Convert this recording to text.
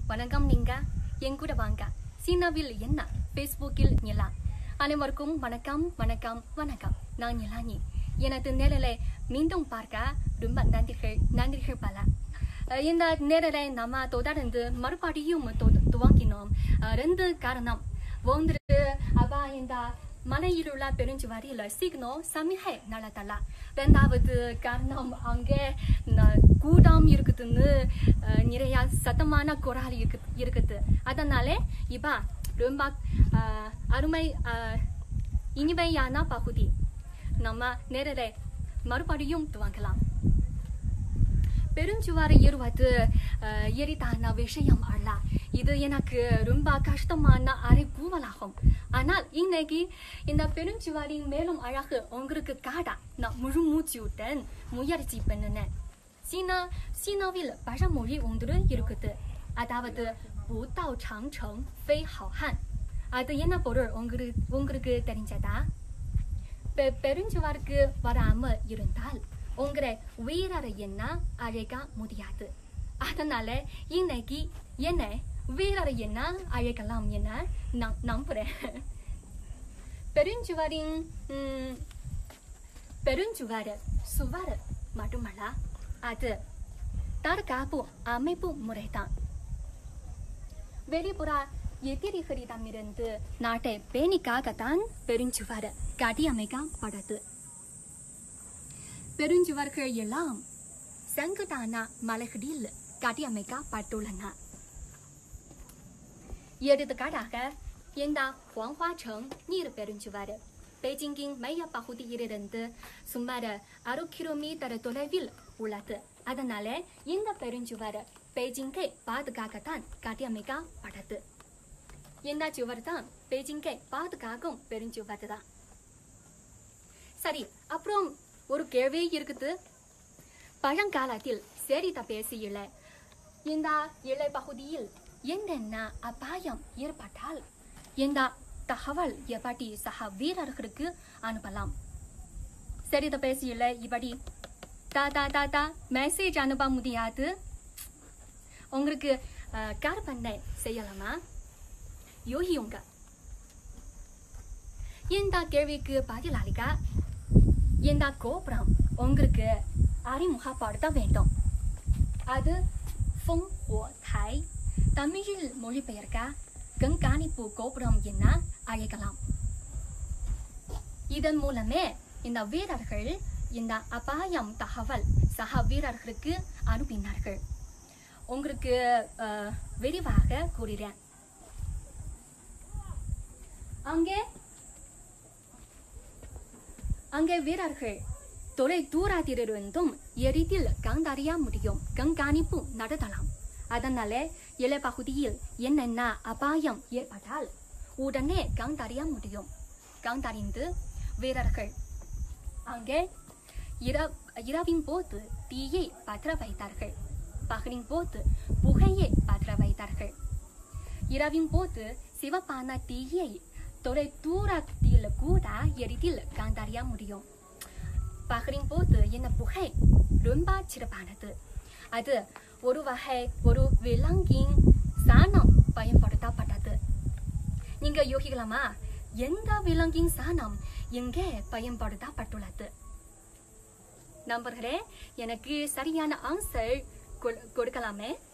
வணக்கம் நீங்க என் கூட வாங்க சீனாவில் என்ன ஃபேஸ்புக்கில் நிலா அனைவருக்கும் வணக்கம் வணக்கம் வணக்கம் நான் நிலானி எனது நேரலை மீண்டும் பார்க்க ரொம்ப நன்றிகள் நன்றிகள் பல அஹ் இந்த நேரலை நம்ம தொடர்ந்து மறுபடியும் து- துவங்கினோம் அஹ் ரெண்டு காரணம் ஒன்று அப்பா இந்த மலையில் உள்ள பெருஞ்சுவரியில் சிக்னோ சமிகை நடத்தல ரெண்டாவது காரணம் அங்கே ந- கூட்டம் இருக்குதுன்னு அஹ், நிறைய சத்தமான குரல் இருக்கு இருக்குது அதனால இப்ப ரொம்ப அஹ், அருமை அஹ், இனிமையான பகுதி நம்ம நேரலை மறுபடியும் துவங்கலாம் பெருஞ்சுவார் ஏறுவது அஹ், எளிதான விஷயம் அல்ல இது எனக்கு ரொம்ப கஷ்டமான அறைகூவலாகும் ஆனால் இன்னைக்கு இந்த பெருஞ்சுவாரின் மேலும் அழகு உங்களுக்கு காட நான் முழு மூச்சுடன் முயற்சி பண்ணினேன் சீனா சீனாவில் பழமொழி ஒன்று இருக்குது அதாவது 不到长城非好汉 அது என்ன பொருள் உங்களுக்கு உங்களுக்கு தெரிஞ்சதா பெ- பெருஞ்சுவாருக்கு வராம இருந்தால் உங்களை வீரர் என்ன அழைக்க முடியாது அதனால இன்னைக்கு என்ன வீரர் என்ன அழைக்கலாம் என நான் நம்புறேன் பெருஞ்சுவரின் ம், பெருஞ்சுவர் சுவர் மட்டுமல்ல அது தற்காப்பு அமைப்பு முறைதான் வெளிப்புற எதிரிகளிடமிருந்து நாட்டை பேணிக்காகத்தான் பெருஞ்சுவர் கட்டியமைக்கப்பட்டது பெருஞ்சுவர்கள் எல்லாம் செங்குத்தான மலைகளில் கட்டியமைக்கப்பட்டுள்ளன எடுத்துக்காட்டாக இந்த ஹுவாங்ஹுவாச்சங் நீர் பெருஞ்சுவர் பெய்ஜிங்கின் மைய பகுதியிலிருந்து சுமார் அறு கிலோமீட்டர் தொலைவில் உள்ளது அதனால இந்த பெருஞ்சுவர் பெய்ஜிங்கை பாதுகாக்கத்தான் கட்டியமைக்கப்பட்டது இந்த சுவர் தான் பெய்ஜிங்கை பாதுகாக்கும் பெருஞ்சுவர் தான் சரி அப்புறம் ஒரு கேள்வி இருக்குது பழங்காலத்தில் சரித பேசியுள்ள இந்த எல்லை பகுதியில் என்னென்ன அபாயம் ஏற்பட்டால் இந்த தகவல் எப்படி சக வீரர்களுக்கு அனுப்பலாம் சரித பேசியுள்ள இப்படி தா தா தா தா மெசேஜ் அனுப்ப முடியாது உங்களுக்கு அஹ், கற்பனை செய்யலாமா யோகியுங்க இந்த கேள்விக்கு பதிலளிக்க இந்த கோபுரம் உங்களுக்கு அறிமுகப்படுத்த வேண்டும் அது ஃபொங் ஹோ தாய் தமிழில் மொழிபெயர்க்க கண்காணிப்பு கோபுரம் என அழைக்கலாம் இதன் மூலமே இந்த வீரர்கள் இந்த அபாயம் தகவல் சக வீரர்களுக்கு அனுப்பினார்கள் உங்களுக்கு அஹ், விரிவாக கூறுகிறேன் அங்கே அங்கே வீரர்கள் தொலை தூரத்திலிருந்தும் எளிதில் கண்டறிய முடியும் கண்காணிப்பு நடத்தலாம் அதனால எல்லை பகுதியில் என்னென்ன அபாயம் ஏற்பட்டால் உடனே கண்டறிய முடியும் கண்டறிந்து வீரர்கள் அங்கே இர- இரவின் போது தீயை பற்ற வைத்தார்கள் பகலின் போது புகையை பற்ற வைத்தார்கள் இரவின் போது சிவப்பான தீயை தொலை தூரத்தில் கூட எளிதில் கண்டறிய முடியும் பகலின் போது இந்த புகை ரொம்ப சிறப்பானது அது ஒரு வகை ஒரு விலங்கின் சாணம் பயன்படுத்தப்பட்டது நீங்க யோசிக்கலாமா எந்த விலங்கின் சாணம் எங்கே பயன்படுத்தப்பட்டுள்ளது நம்பர்களே எனக்கு சரியான ஆன்சர் கொடுக்கலாமே